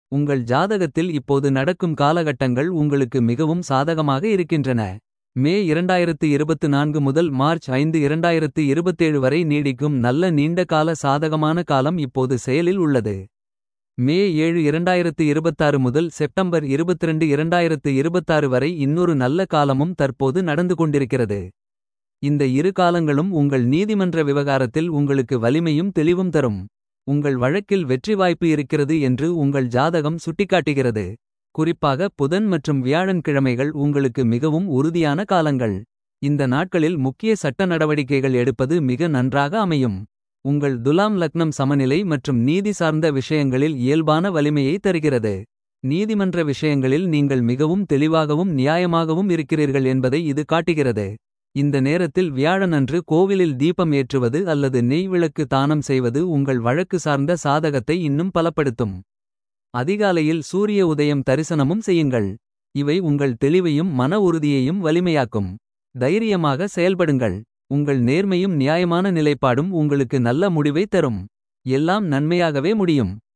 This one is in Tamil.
உங்கள் ஜாதகத்தில் இப்போது நடக்கும் காலகட்டங்கள் உங்களுக்கு மிகவும் சாதகமாக இருக்கின்றன. மே 2024 முதல் மார்ச் 5 2027 வரை நீடிக்கும் நல்ல நீண்ட கால சாதகமான காலம் இப்போது செயலில் உள்ளது. மே 7 2026 முதல் செப்டம்பர் 22 2026 வரை இன்னொரு நல்ல காலமும் தற்போது நடந்து கொண்டிருக்கிறது. இந்த இரு காலங்களும் உங்கள் நீதிமன்ற விவகாரத்தில் உங்களுக்கு வலிமையும் தெளிவும் தரும். உங்கள் வழக்கில் வெற்றி வாய்ப்பு இருக்கிறது என்று உங்கள் ஜாதகம் சுட்டிக்காட்டுகிறது. குறிப்பாக புதன் மற்றும் வியாழன் கிழமைகள் உங்களுக்கு மிகவும் உறுதியான காலங்கள். இந்த நாட்களில் முக்கிய சட்ட நடவடிக்கைகள் எடுப்பது மிக நன்றாக அமையும். உங்கள் துலாம் லக்னம் சமநிலை மற்றும் நீதி சார்ந்த விஷயங்களில் இயல்பான வலிமையை தருகிறது. நீதிமன்ற விஷயங்களில் நீங்கள் மிகவும் தெளிவாகவும் நியாயமாகவும் இருக்கிறீர்கள் என்பதை இது காட்டுகிறது. இந்த நேரத்தில் வியாழன் அன்று கோவிலில் தீபம் ஏற்றுவது அல்லது நெய் விளக்கு தானம் செய்வது உங்கள் வழக்கு சார்ந்த சாதகத்தை இன்னும் பலப்படுத்தும். அதிகாலையில் சூரிய உதயம் தரிசனமும் செய்யுங்கள். இவை உங்கள் தெளிவையும் மன உறுதியையும் வலிமையாக்கும். தைரியமாக செயல்படுங்கள். உங்கள் நேர்மையும் நியாயமான நிலைப்பாடும் உங்களுக்கு நல்ல முடிவை தரும். எல்லாம் நன்மையாகவே முடியும்.